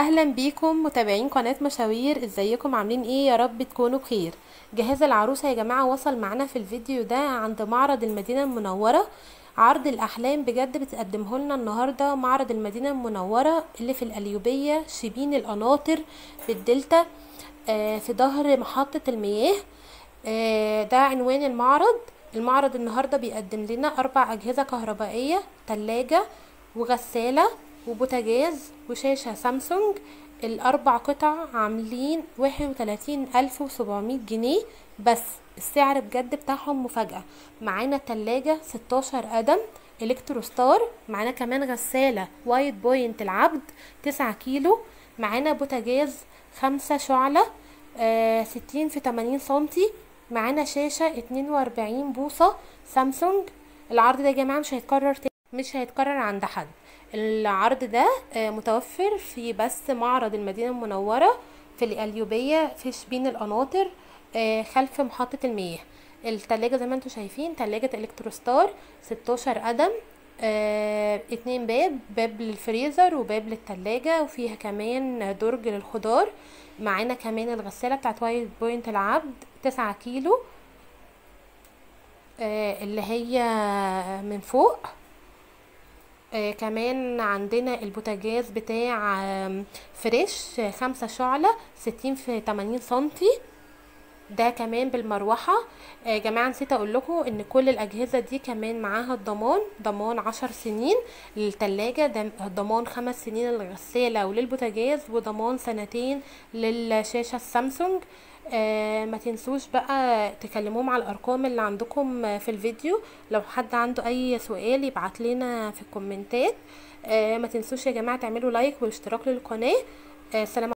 اهلا بيكم متابعين قناة مشاوير ازيكم عاملين ايه يا رب تكونوا بخير جهاز العروسة يا جماعة وصل معانا في الفيديو ده عند معرض المدينة المنورة عرض الاحلام بجد بتقدمه لنا النهاردة معرض المدينة المنورة اللي في القليوبية شبين القناطر في الدلتا آه في ظهر محطة المياه آه ده عنوان المعرض المعرض النهاردة بيقدم لنا اربع اجهزة كهربائية تلاجة وغسالة وبوتاجاز وشاشة سامسونج الأربع قطع عاملين واحد وتلاتين ألف وسبعمية جنيه بس السعر بجد بتاعهم مفاجأة معانا تلاجة ستاشر قدم الكترو ستار معانا كمان غسالة وايت بوينت العبد تسعة كيلو معانا بوتاجاز خمسة شعلة آه ستين في تمانين سنتي معانا شاشة اتنين واربعين بوصة سامسونج العرض ده يا جماعة مش هيتكرر تاني مش هيتكرر عند حد العرض ده متوفر في بس معرض المدينة المنورة في القليوبية في شبين القناطر خلف محطة المياه التلاجة زي ما انتم شايفين تلاجة الكتروستار ستاشر قدم اه اتنين باب باب للفريزر وباب للتلاجة وفيها كمان درج للخضار معانا كمان الغسالة بتاعت وايت بوينت العبد تسعة كيلو اه اللي هي من فوق آه كمان عندنا البوتاجاز بتاع آه فريش آه خمسة شعلة ستين في تمانين سنتي ده كمان بالمروحة يا جماعة نسيت اقول لكم ان كل الاجهزة دي كمان معاها الضمان ضمان عشر سنين للتلاجة ضمان خمس سنين للغسالة وللبوتاجاز وضمان سنتين للشاشة السامسونج آه ما تنسوش بقى تكلموهم على الارقام اللي عندكم في الفيديو لو حد عنده اي سؤال يبعت لنا في الكومنتات آه ما تنسوش يا جماعه تعملوا لايك واشتراك للقناه آه سلام